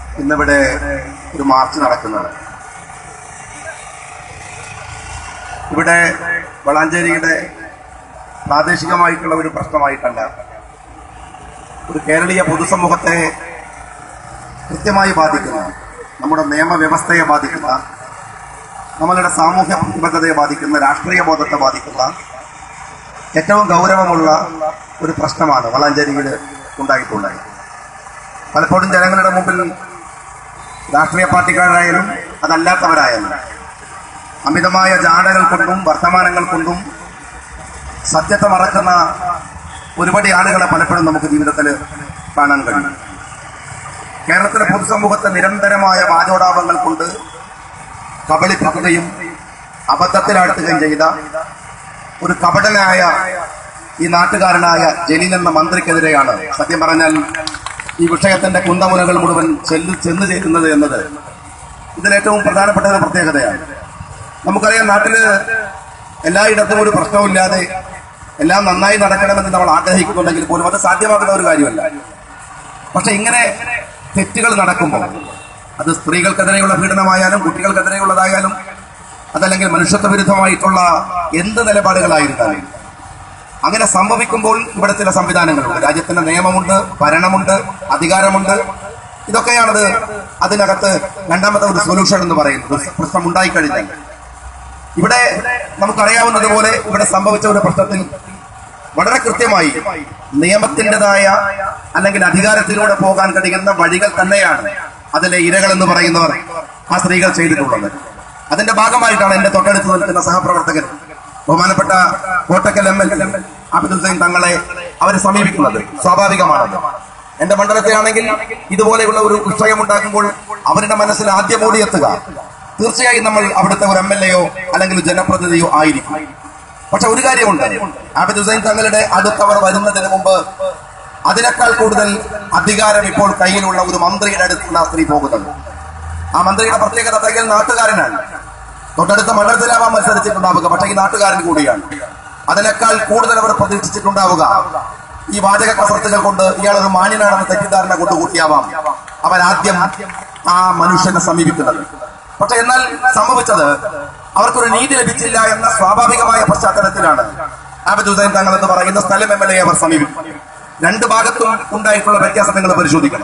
ഇന്നിവിടെ ഒരു മാർച്ച് നടക്കുന്നത് ഇവിടെ വളാഞ്ചേരിയുടെ പ്രാദേശികമായിട്ടുള്ള ഒരു പ്രശ്നമായിട്ടല്ല ഒരു കേരളീയ പൊതുസമൂഹത്തെ കൃത്യമായി ബാധിക്കുന്ന നമ്മുടെ നിയമവ്യവസ്ഥയെ ബാധിക്കുന്ന നമ്മളുടെ സാമൂഹ്യ പ്രതിബദ്ധതയെ ബാധിക്കുന്ന രാഷ്ട്രീയ ബോധത്തെ ബാധിക്കുന്ന ഏറ്റവും ഗൗരവമുള്ള ഒരു പ്രശ്നമാണ് വളാഞ്ചേരിയിൽ ഉണ്ടായിട്ടുള്ളത് പലപ്പോഴും ജനങ്ങളുടെ മുമ്പിൽ രാഷ്ട്രീയ പാർട്ടിക്കാരായാലും അതല്ലാത്തവരായാലും അമിതമായ ജാടകൾ കൊണ്ടും വർത്തമാനങ്ങൾ കൊണ്ടും സത്യത്തെ മറക്കുന്ന ഒരുപാട് ആളുകളെ പലപ്പോഴും നമുക്ക് ജീവിതത്തിൽ കാണാൻ കഴിയും കേരളത്തിലെ പൊതുസമൂഹത്തെ നിരന്തരമായ വാചോടാപങ്ങൾ കൊണ്ട് കബളിപ്പിക്കുകയും അബദ്ധത്തിലാഴ്ത്തുകയും ചെയ്ത ഒരു കപടനായ ഈ നാട്ടുകാരനായ ജലീൽ എന്ന മന്ത്രിക്കെതിരെയാണ് സത്യം പറഞ്ഞാൽ ഈ വിഷയത്തിന്റെ കുന്തമുനകൾ മുഴുവൻ ചെല്ലു ചെന്നു ചേരുന്നത് എന്നത് ഇതിലേറ്റവും പ്രധാനപ്പെട്ട ഒരു പ്രത്യേകതയാണ് നമുക്കറിയാം നാട്ടില് എല്ലായിടത്തും ഒരു പ്രശ്നവുമില്ലാതെ എല്ലാം നന്നായി നടക്കണമെന്ന് നമ്മൾ ആഗ്രഹിക്കുന്നുണ്ടെങ്കിൽ പോലും അത് സാധ്യമാകുന്ന ഒരു കാര്യമല്ല പക്ഷെ ഇങ്ങനെ തെറ്റുകൾ നടക്കുമ്പോൾ അത് സ്ത്രീകൾക്കെതിരെയുള്ള പീഡനമായാലും കുട്ടികൾക്കെതിരെയുള്ളതായാലും അതല്ലെങ്കിൽ മനുഷ്യത്വ വിരുദ്ധമായിട്ടുള്ള എന്ത് നിലപാടുകളായിരുന്നാലും അങ്ങനെ സംഭവിക്കുമ്പോൾ ഇവിടെ ചില സംവിധാനങ്ങളുണ്ട് രാജ്യത്തിന്റെ നിയമമുണ്ട് ഭരണമുണ്ട് അധികാരമുണ്ട് ഇതൊക്കെയാണത് അതിനകത്ത് രണ്ടാമത്തെ ഒരു സൊല്യൂഷൻ എന്ന് പറയുന്നത് പ്രശ്നം ഉണ്ടായിക്കഴിഞ്ഞാൽ ഇവിടെ നമുക്കറിയാവുന്നതുപോലെ ഇവിടെ സംഭവിച്ച ഒരു പ്രശ്നത്തിൽ വളരെ കൃത്യമായി നിയമത്തിൻ്റെതായ അല്ലെങ്കിൽ അധികാരത്തിലൂടെ പോകാൻ കഴിയുന്ന വഴികൾ തന്നെയാണ് അതിലെ ഇരകൾ എന്ന് പറയുന്നവർ ആ സ്ത്രീകൾ ചെയ്തിട്ടുള്ളത് അതിന്റെ ഭാഗമായിട്ടാണ് എന്റെ തൊട്ടടുത്ത് നിൽക്കുന്ന സഹപ്രവർത്തകൻ ബഹുമാനപ്പെട്ട കോട്ടക്കൽ എം എൽ അബ്ദുൽ സൈൻ തങ്ങളെ അവരെ സമീപിക്കുന്നത് സ്വാഭാവികമാണത് എന്റെ മണ്ഡലത്തിലാണെങ്കിൽ ഇതുപോലെയുള്ള ഒരു വിഷയം ഉണ്ടാക്കുമ്പോൾ അവരുടെ മനസ്സിൽ ആദ്യം ഓടിയെത്തുക തീർച്ചയായും നമ്മൾ അവിടുത്തെ ഒരു എം എൽ എയോ അല്ലെങ്കിൽ ഒരു ജനപ്രതിനിധിയോ ആയിരിക്കും പക്ഷെ ഒരു കാര്യമുണ്ട് ആബിദ് ഹുസൈൻ തങ്ങളുടെ അടുത്തവർ വരുന്നതിന് മുമ്പ് അതിനേക്കാൾ കൂടുതൽ അധികാരം ഇപ്പോൾ കയ്യിലുള്ള ഒരു മന്ത്രിയുടെ അടുത്തുള്ള ആ സ്ത്രീ പോകുന്നത് ആ മന്ത്രിയുടെ പ്രത്യേകത തയ്യൽ നാട്ടുകാരനാണ് തൊട്ടടുത്ത മണ്ഡലത്തിലാവാൻ മത്സരിച്ചിട്ടുണ്ടാവുക പക്ഷെ ഈ നാട്ടുകാരൻ കൂടിയാണ് അതിനേക്കാൾ കൂടുതൽ അവർ പ്രതീക്ഷിച്ചിട്ടുണ്ടാവുക ഈ വാചക കസർത്തുകൾ കൊണ്ട് ഇയാൾ ഒരു മാന്യനാണെന്ന് തെറ്റിദ്ധാരണ കൊണ്ട് കൂട്ടിയാവാം അവരാദ്യം ആ മനുഷ്യനെ സമീപിക്കുന്നത് പക്ഷെ എന്നാൽ സംഭവിച്ചത് അവർക്കൊരു നീതി ലഭിച്ചില്ല എന്ന സ്വാഭാവികമായ പശ്ചാത്തലത്തിലാണ് ആബിദ് ഹുസൈൻ തങ്ങൾ എന്ന് പറയുന്ന സ്ഥലം എം എൽ എ അവർ സമീപിക്കും രണ്ട് ഭാഗത്തും ഉണ്ടായിട്ടുള്ള വ്യത്യാസം നിങ്ങൾ പരിശോധിക്കണം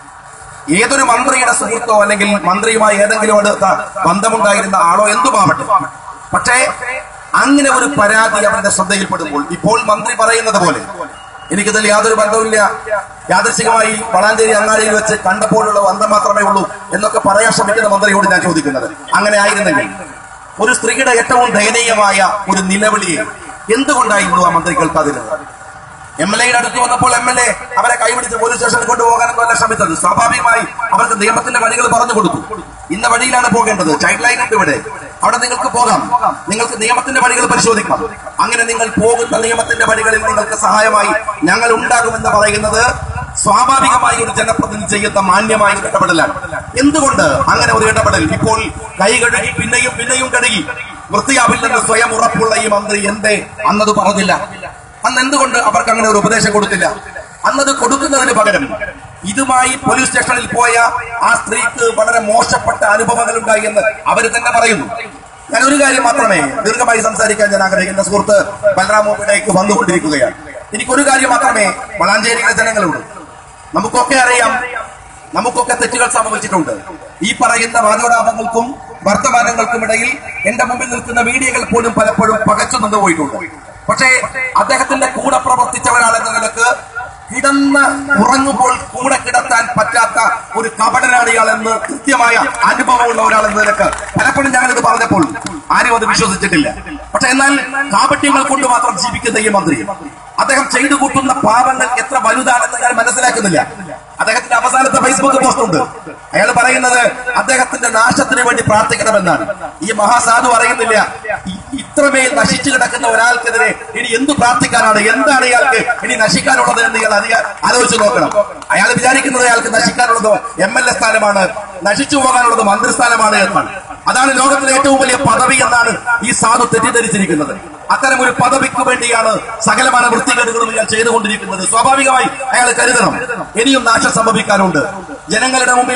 ഏതൊരു മന്ത്രിയുടെ സുഹൃത്തോ അല്ലെങ്കിൽ മന്ത്രിയുമായി ഏതെങ്കിലും അടുത്ത ബന്ധമുണ്ടായിരുന്ന ആളോ എന്തുമാവട്ടെ പക്ഷേ അങ്ങനെ ഒരു പരാതി അവരുടെ ശ്രദ്ധയിൽപ്പെടുമ്പോൾ ഇപ്പോൾ മന്ത്രി പറയുന്നത് പോലെ എനിക്കിതിൽ യാതൊരു ബന്ധവുമില്ല യാദൃശികമായി വളാഞ്ചേരി അങ്ങാടിയിൽ വെച്ച് കണ്ടപ്പോഴുള്ള ബന്ധം മാത്രമേ ഉള്ളൂ എന്നൊക്കെ പറയാൻ ശ്രമിക്കുന്ന മന്ത്രിയോട് ഞാൻ ചോദിക്കുന്നത് അങ്ങനെ ആയിരുന്നെങ്കിൽ ഒരു സ്ത്രീയുടെ ഏറ്റവും ദയനീയമായ ഒരു നിലവിളിയെ എന്തുകൊണ്ടായിരുന്നു ആ മന്ത്രി കേൾക്കാതിരുന്നത് എം എൽ എയുടെ അടുത്ത് വന്നപ്പോൾ എം എൽ എ അവരെ കൈപിടിച്ച് പോലീസ് സ്റ്റേഷനിൽ കൊണ്ടുപോകാനൊന്നുമല്ല ശ്രമിച്ചത് സ്വാഭാവികമായി അവർക്ക് നിയമത്തിന്റെ വഴികൾ പറഞ്ഞു കൊടുത്തു ഇന്ന വഴിയിലാണ് പോകേണ്ടത് ചൈൽഡ് ലൈൻ ഉണ്ട് ഇവിടെ അവിടെ നിങ്ങൾക്ക് പോകാം നിങ്ങൾക്ക് നിയമത്തിന്റെ വഴികൾ പരിശോധിക്കാം അങ്ങനെ നിങ്ങൾ പോകുന്ന നിയമത്തിന്റെ വഴികളിൽ നിങ്ങൾക്ക് സഹായമായി ഞങ്ങൾ ഉണ്ടാകുമെന്ന് പറയുന്നത് സ്വാഭാവികമായി ഒരു ജനപ്രതിനിധി ചെയ്യുന്ന മാന്യമായ ഒരു ഇടപെടലാണ് എന്തുകൊണ്ട് അങ്ങനെ ഒരു ഇടപെടൽ ഇപ്പോൾ കൈ കഴുകി പിന്നെയും പിന്നെയും കഴുകി വൃത്തിയാവില്ലെന്ന് സ്വയം ഉറപ്പുള്ള ഈ മന്ത്രി എന്തേ അന്നത് പറഞ്ഞില്ല അന്ന് എന്തുകൊണ്ട് അവർക്ക് അങ്ങനെ ഒരു ഉപദേശം കൊടുത്തില്ല അന്നത് കൊടുക്കുന്നതിന് പകരം ഇതുമായി പോലീസ് സ്റ്റേഷനിൽ പോയ ആ സ്ത്രീക്ക് വളരെ മോശപ്പെട്ട അനുഭവങ്ങൾ ഉണ്ടായി എന്ന് അവർ തന്നെ പറയുന്നു ഞാൻ ഒരു കാര്യം മാത്രമേ ദീർഘമായി സംസാരിക്കാൻ ഞാൻ ആഗ്രഹിക്കുന്ന സുഹൃത്ത് ബലറാമോപ്പിലേക്ക് വന്നുകൊണ്ടിരിക്കുകയാണ് എനിക്കൊരു കാര്യം മാത്രമേ വളാഞ്ചേരിയിലെ ജനങ്ങളുള്ളൂ നമുക്കൊക്കെ അറിയാം നമുക്കൊക്കെ തെറ്റുകൾ സംഭവിച്ചിട്ടുണ്ട് ഈ പറയുന്ന വാദോടാപങ്ങൾക്കും വർത്തമാനങ്ങൾക്കും ഇടയിൽ എന്റെ മുമ്പിൽ നിൽക്കുന്ന മീഡിയകൾ പോലും പലപ്പോഴും പകച്ചു നിന്ന് പോയിട്ടുണ്ട് പക്ഷേ അദ്ദേഹത്തിന്റെ കൂടെ പ്രവർത്തിച്ച ഒരാളെന്ന നിലക്ക് കിടന്ന് ഉറങ്ങുമ്പോൾ കൂടെ കിടത്താൻ പറ്റാത്ത ഒരു കപടനാണ് ഇയാളെന്ന് കൃത്യമായ അനുഭവമുള്ള ഒരാളെന്ന നിലക്ക് പലപ്പോഴും ഞങ്ങളിത് പറഞ്ഞപ്പോൾ ആരും അത് വിശ്വസിച്ചിട്ടില്ല പക്ഷെ എന്നാൽ കാപട്യങ്ങൾ കൊണ്ട് മാത്രം ജീവിക്കുന്ന ഈ മന്ത്രി അദ്ദേഹം ചെയ്തു കൂട്ടുന്ന പാപങ്ങൾ എത്ര വലുതാണെന്ന് ഞാൻ മനസ്സിലാക്കുന്നില്ല അദ്ദേഹത്തിന്റെ അവസാനത്തെ ഫേസ്ബുക്ക് പോസ്റ്റ് ഉണ്ട് അയാൾ പറയുന്നത് അദ്ദേഹത്തിന്റെ നാശത്തിന് വേണ്ടി പ്രാർത്ഥിക്കണമെന്നാണ് ഈ മഹാസാധു അറിയുന്നില്ല ഇ- ഇത്രമേൽ നശിച്ചു കിടക്കുന്ന ഒരാൾക്കെതിരെ ഇനി എന്ത് പ്രാർത്ഥിക്കാനാണ് എന്താണ് ഇയാൾക്ക് ഇനി നശിക്കാനുള്ളത് എന്ന് ഇയാൾ അധികം ആലോചിച്ച് നോക്കണം അയാൾ വിചാരിക്കുന്നത് അയാൾക്ക് നശിക്കാനുള്ളത് എം എൽ എ സ്ഥാനമാണ് നശിച്ചു പോകാനുള്ളത് മന്ത്രിസ്ഥാനമാണ് എന്നാണ് അതാണ് ലോകത്തിലെ ഏറ്റവും വലിയ പദവി എന്നാണ് ഈ സാധു തെറ്റിദ്ധരിച്ചിരിക്കുന്നത് അത്തരം ഒരു പദവിക്ക് വേണ്ടിയാണ് സകലമാന വൃത്തികേടുകളും ഇയാൾ ചെയ്തുകൊണ്ടിരിക്കുന്നത് സ്വാഭാവികമായി അയാൾ കരുതണം ഇനിയും നാശം സംഭവിക്കാനുണ്ട് ജനങ്ങളുടെ മുമ്പിൽ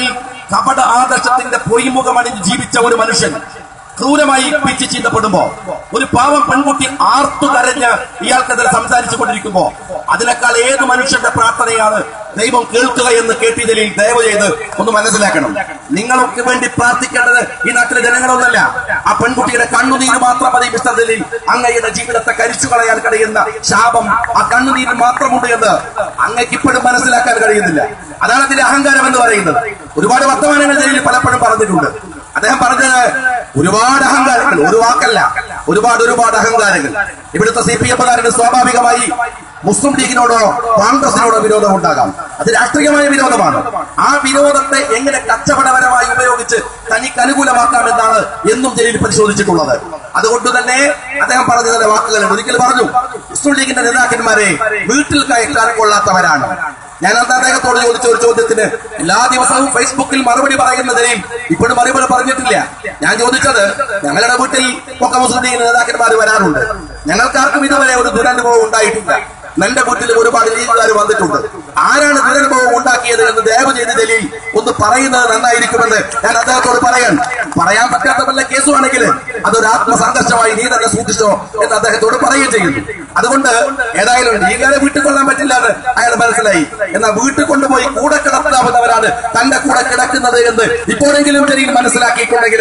കപട ആദർശത്തിന്റെ പൊയ്മുഖമണിഞ്ഞ് ജീവിച്ച ഒരു മനുഷ്യൻ ക്രൂരമായി പിച്ച് ചീന്തപ്പെടുമ്പോ ഒരു പാവം പെൺകുട്ടി ആർത്തു കരഞ്ഞ് ഇയാൾക്കെതിരെ സംസാരിച്ചു കൊണ്ടിരിക്കുമ്പോ അതിനേക്കാൾ ഏത് മനുഷ്യന്റെ പ്രാർത്ഥനയാണ് ദൈവം കേൾക്കുക എന്ന് കേട്ടിയതിൽ ദയവ് ചെയ്ത് ഒന്ന് മനസ്സിലാക്കണം നിങ്ങൾക്ക് വേണ്ടി പ്രാർത്ഥിക്കേണ്ടത് ഈ നാട്ടിലെ ജനങ്ങളൊന്നല്ല ആ പെൺകുട്ടിയുടെ കണ്ണുനീര് മാത്രം മതി മിസ്റ്റർ ദലീൽ അങ്ങയുടെ ജീവിതത്തെ കരിച്ചു കളയാൻ കഴിയുന്ന ശാപം ആ കണ്ണുനീരിൽ മാത്രമുണ്ട് എന്ന് അങ്ങയ്ക്ക് ഇപ്പോഴും മനസ്സിലാക്കാൻ കഴിയുന്നില്ല അതാണ് അതിന്റെ അഹങ്കാരം എന്ന് പറയുന്നത് ഒരുപാട് വർത്തമാനങ്ങൾ ജലീൽ പലപ്പോഴും പറഞ്ഞിട്ടുണ്ട് അദ്ദേഹം പറഞ്ഞത് ഒരുപാട് അഹങ്കാരങ്ങൾ ഒരു വാക്കല്ല ഒരുപാട് ഒരുപാട് അഹങ്കാരങ്ങൾ ഇവിടുത്തെ സി പി എമ്മുകാരന് സ്വാഭാവികമായി മുസ്ലിം ലീഗിനോടോ കോൺഗ്രസിനോടോ വിരോധം ഉണ്ടാകാം അത് രാഷ്ട്രീയമായ വിരോധമാണ് ആ വിരോധത്തെ എങ്ങനെ കച്ചവടപരമായി ഉപയോഗിച്ച് തനിക്ക് അനുകൂലമാക്കാമെന്നാണ് എന്നും ജലീൽ പരിശോധിച്ചിട്ടുള്ളത് അതുകൊണ്ട് തന്നെ അദ്ദേഹം പറഞ്ഞ ചില വാക്കുകളുണ്ട് ഒരിക്കൽ പറഞ്ഞു മുസ്ലിം ലീഗിന്റെ നേതാക്കന്മാരെ വീട്ടിൽ കയറ്റാൻ കൊള്ളാത്തവരാണ് ഞാൻ അന്ന് അദ്ദേഹത്തോട് ചോദിച്ച ഒരു ചോദ്യത്തിന് എല്ലാ ദിവസവും ഫേസ്ബുക്കിൽ മറുപടി പറയുന്നതിനെയും ഇപ്പോഴും മറുപടി പറഞ്ഞിട്ടില്ല ഞാൻ ചോദിച്ചത് ഞങ്ങളുടെ വീട്ടിൽ ഒക്കെ മുസ്ലിം ലീഗ് നേതാക്കന്മാർ വരാറുണ്ട് ഞങ്ങൾക്കാർക്കും ഇതുവരെ ഒരു ദുരനുഭവം ഉണ്ടായിട്ടില്ല എന്റെ വീട്ടിൽ ഒരുപാട് ലീഗുകാർ വന്നിട്ടുണ്ട് ആരാണ് ദുരനുഭവം ഉണ്ടാക്കിയത് എന്ന് ദയവ് ചെയ്ത് ദലീൽ ഒന്ന് പറയുന്നത് നന്നായിരിക്കുമെന്ന് ഞാൻ അദ്ദേഹത്തോട് പറയാൻ പറയാൻ പറ്റാത്ത വല്ല കേസുമാണെങ്കിൽ അതൊരു ആത്മസംഘർഷമായി നീ തന്നെ സൂക്ഷിച്ചോ എന്ന് അദ്ദേഹത്തോട് പറയുകയും ചെയ്യുന്നു അതുകൊണ്ട് ഏതായാലും ലീഗുകാരെ വീട്ടിൽ കൊള്ളാൻ പറ്റില്ല എന്ന് അയാൾ മനസ്സിലായി എന്നാൽ വീട്ടിൽ കൊണ്ടുപോയി കൂടെ കിടത്താവുന്നവരാണ് തന്റെ കൂടെ കിടക്കുന്നത് എന്ന് ഇപ്പോഴെങ്കിലും ജലീൽ മനസ്സിലാക്കിയിട്ടുണ്ടെങ്കിൽ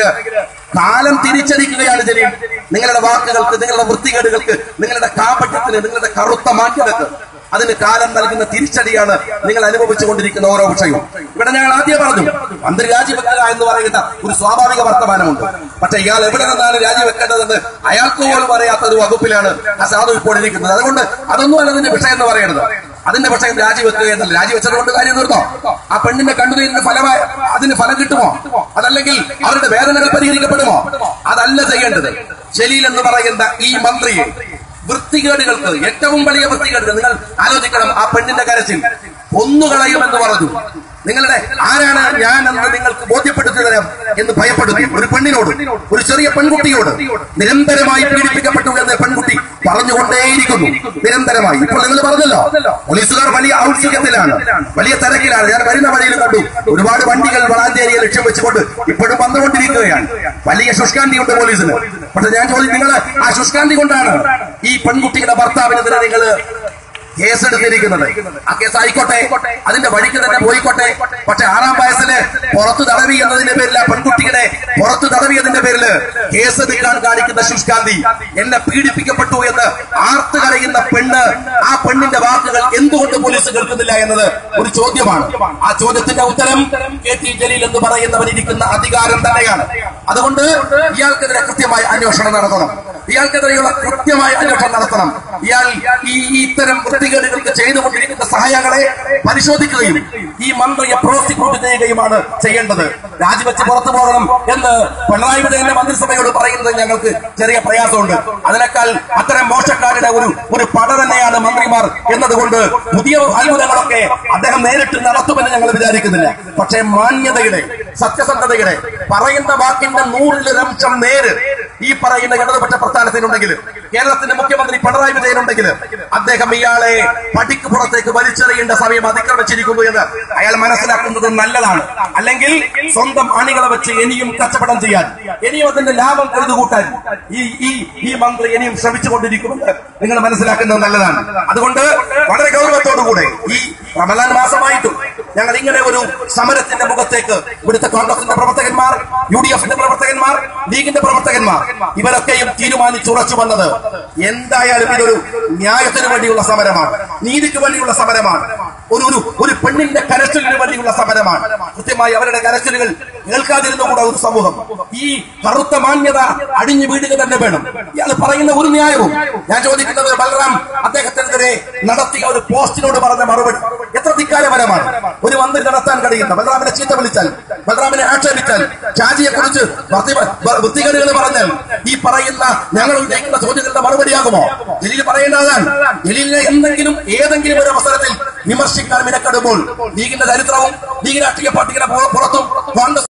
കാലം തിരിച്ചടിക്കുകയാണ് ജലീൽ നിങ്ങളുടെ വാക്കുകൾക്ക് നിങ്ങളുടെ വൃത്തികേടുകൾക്ക് നിങ്ങളുടെ കാപട്യത്തിന് നിങ്ങളുടെ കറുത്ത മാറ്റങ്ങൾക്ക് അതിന് കാലം നൽകുന്ന തിരിച്ചടിയാണ് നിങ്ങൾ അനുഭവിച്ചുകൊണ്ടിരിക്കുന്ന ഓരോ വിഷയവും ഇവിടെ ഞങ്ങൾ ആദ്യം പറഞ്ഞു മന്ത്രി രാജിവെക്കുക എന്ന് പറയുന്ന ഒരു സ്വാഭാവിക വർത്തമാനമുണ്ട് പക്ഷെ ഇയാൾ എവിടെ നിന്നാണ് രാജിവെക്കേണ്ടതെന്ന് അയാൾക്ക് പോലും അറിയാത്ത ഒരു വകുപ്പിലാണ് ആ സാധു ഇപ്പോൾ ഇരിക്കുന്നത് അതുകൊണ്ട് അതൊന്നും അല്ല അതിന്റെ വിഷയം എന്ന് പറയുന്നത് അതിന്റെ വിഷയം രാജിവെക്കുക എന്നല്ല രാജിവെച്ചത് കൊണ്ട് കാര്യം തീർന്നോ ആ പെണ്ണിന്റെ കണ്ണുനീരിന് ഫലമായി അതിന് ഫലം കിട്ടുമോ അതല്ലെങ്കിൽ അവരുടെ വേദനകൾ പരിഹരിക്കപ്പെടുമോ അതല്ല ചെയ്യേണ്ടത് ജലീൽ എന്ന് പറയുന്ന ഈ മന്ത്രിയെ വൃത്തികേടുകൾക്ക് ഏറ്റവും വലിയ വൃത്തികേടുകൾ നിങ്ങൾ ആലോചിക്കണം ആ പെണ്ണിന്റെ കരച്ചിൽ കൊന്നുകളയുമെന്ന് പറഞ്ഞു നിങ്ങളുടെ ആരാണ് ഞാൻ എന്ന് നിങ്ങൾക്ക് ബോധ്യപ്പെടുത്തി തരാം എന്ന് ഭയപ്പെടുത്തി ഒരു പെണ്ണിനോട് ഒരു ചെറിയ പെൺകുട്ടിയോട് നിരന്തരമായി പീഡിപ്പിക്കപ്പെട്ടു എന്ന പെൺകുട്ടി പറഞ്ഞുകൊണ്ടേയിരിക്കുന്നു നിരന്തരമായി ഇപ്പോൾ നിങ്ങൾ പറഞ്ഞല്ലോ പോലീസുകാർ വലിയ ഔത്സുഖ്യത്തിലാണ് വലിയ തിരക്കിലാണ് ഞാൻ വരുന്ന വഴിയിൽ കണ്ടു ഒരുപാട് വണ്ടികൾ വളാഞ്ചേരിയെ ലക്ഷ്യം വെച്ചുകൊണ്ട് ഇപ്പോഴും വന്നുകൊണ്ടിരിക്കുകയാണ് വലിയ ശുഷ്കാന്തിയുണ്ട് പോലീസിന് പക്ഷെ ഞാൻ ചോദിച്ചു നിങ്ങൾ ആ ശുഷ്കാന്തി കൊണ്ടാണ് ഈ പെൺകുട്ടിയുടെ ഭർത്താവിനെതിരെ നിങ്ങൾ കേസെടുത്തിരിക്കുന്നത് ആ കേസ് ആയിക്കോട്ടെ അതിന്റെ വഴിക്ക് തന്നെ പോയിക്കോട്ടെ പക്ഷെ ആറാം വയസ്സില് പുറത്തു തടവി എന്നതിന്റെ പേരിൽ ആ പെൺകുട്ടിയുടെ പുറത്തു തടവിയതിന്റെ പേരിൽ കേസെടുക്കാൻ കാണിക്കുന്ന ശുഷ്കാന്തി എന്നെ പീഡിപ്പിക്കപ്പെട്ടു എന്ന് ആർത്ത് കരയുന്ന പെണ്ണ് ആ പെണ്ണിന്റെ വാക്കുകൾ എന്തുകൊണ്ട് പോലീസ് കേൾക്കുന്നില്ല എന്നത് ഒരു ചോദ്യമാണ് ആ ചോദ്യത്തിന്റെ ഉത്തരം കെ ടി ജലീൽ എന്ന് പറയുന്നവൻ ഇരിക്കുന്ന അധികാരം തന്നെയാണ് അതുകൊണ്ട് ഇയാൾക്കെതിരെ കൃത്യമായ അന്വേഷണം നടത്തണം ഇയാൾക്കെതിരെയുള്ള കൃത്യമായ അന്വേഷണം നടത്തണം ഇയാൾ ഈ ഈ ഇത്തരം വൃത്തികേടുകൾക്ക് ചെയ്തുകൊണ്ടിരിക്കുന്ന സഹായങ്ങളെ പരിശോധിക്കുകയും ഈ മന്ത്രിയെ പ്രോസിക്യൂട്ട് ചെയ്യുകയുമാണ് ചെയ്യേണ്ടത് രാജിവെച്ച് പുറത്തു പോകണം എന്ന് പിണറായി വിജയന്റെ മന്ത്രിസഭയോട് പറയുന്നത് ഞങ്ങൾക്ക് ചെറിയ പ്രയാസമുണ്ട് അതിനേക്കാൾ അത്തരം മോശക്കാരുടെ ഒരു ഒരു പട തന്നെയാണ് മന്ത്രിമാർ എന്നതുകൊണ്ട് പുതിയ അത്ഭുതങ്ങളൊക്കെ അദ്ദേഹം നേരിട്ട് നടത്തുമെന്ന് ഞങ്ങൾ വിചാരിക്കുന്നില്ല പക്ഷേ മാന്യതയുടെ സത്യസന്ധതയുടെ പറയുന്ന വാക്കിന്റെ നൂറിലൊരംശം നേര് ഈ പറയുന്ന ഇടതുപക്ഷ പ്രസ്ഥാനത്തിനുണ്ടെങ്കിൽ കേരളത്തിന്റെ മുഖ്യമന്ത്രി പിണറായി വിജയനുണ്ടെങ്കിൽ അദ്ദേഹം ഇയാളെ പടിക്ക് പുറത്തേക്ക് വലിച്ചെറിയേണ്ട സമയം അതിക്രമിച്ചിരിക്കുന്നു എന്ന് അയാൾ മനസ്സിലാക്കുന്നത് നല്ലതാണ് അല്ലെങ്കിൽ സ്വന്തം അണികളെ വെച്ച് ഇനിയും കച്ചവടം ചെയ്യാൻ ഇനിയും അതിന്റെ ലാഭം കരുതുകൂട്ടാൻ ഈ ഈ ഈ മന്ത്രി ഇനിയും ശ്രമിച്ചുകൊണ്ടിരിക്കുമെന്ന് നിങ്ങൾ മനസ്സിലാക്കുന്നത് നല്ലതാണ് അതുകൊണ്ട് വളരെ ഗൗരവത്തോടുകൂടെ ഈ റമലാൻ മാസമായിട്ടും ഞങ്ങൾ ഇങ്ങനെ ഒരു സമരത്തിന്റെ മുഖത്തേക്ക് ഇവിടുത്തെ കോൺഗ്രസിന്റെ പ്രവർത്തകന്മാർ യു ഡി എഫിന്റെ പ്രവർത്തകന്മാർ ലീഗിന്റെ പ്രവർത്തകന്മാർ ഇവരൊക്കെയും തീരുമാനിച്ചുറച്ചു വന്നത് എന്തായാലും ഇതൊരു ന്യായത്തിന് വേണ്ടിയുള്ള സമരമാണ് നീതിക്ക് വേണ്ടിയുള്ള സമരമാണ് ഒരു ഒരു ഒരു പെണ്ണിന്റെ കരച്ചിലിന് വേണ്ടിയുള്ള സമരമാണ് കൃത്യമായി അവരുടെ കരച്ചിലുകൾ കേൾക്കാതിരുന്ന കൂടെ ഒരു സമൂഹം ഈ കറുത്ത മാന്യത അടിഞ്ഞു വീടുക തന്നെ വേണം ഇയാൾ പറയുന്ന ഒരു ന്യായവും ഞാൻ ചോദിക്കുന്നത് ബലറാം അദ്ദേഹത്തിനെതിരെ നടത്തിയ ഒരു പോസ്റ്റിനോട് പറഞ്ഞ മറുപടി എത്ര ധിക്കാരപരമാണ് ഒരു മന്ത്രി നടത്താൻ കഴിയുന്ന ബലറാമിനെ ചീത്ത വിളിച്ചാൽ ബലറാമിനെ ആക്ഷേപിച്ചാൽ ഷാജിയെ കുറിച്ച് വൃത്തികേടുകൾ പറഞ്ഞാൽ ഈ പറയുന്ന ഞങ്ങൾ ഉന്നയിക്കുന്ന ചോദ്യങ്ങളുടെ മറുപടിയാകുമോ ജലീൽ പറയേണ്ടതാണ് ജലീലിനെ എന്തെങ്കിലും ഏതെങ്കിലും ഒരു അവസരത്തിൽ വിമർശിക്കാൻ മിനക്കെടുമ്പോൾ ലീഗിന്റെ ചരിത്രവും ലീഗ് രാഷ്ട്രീയ പാർട്ടിയുടെ പുറത്തും കോൺഗ്രസ്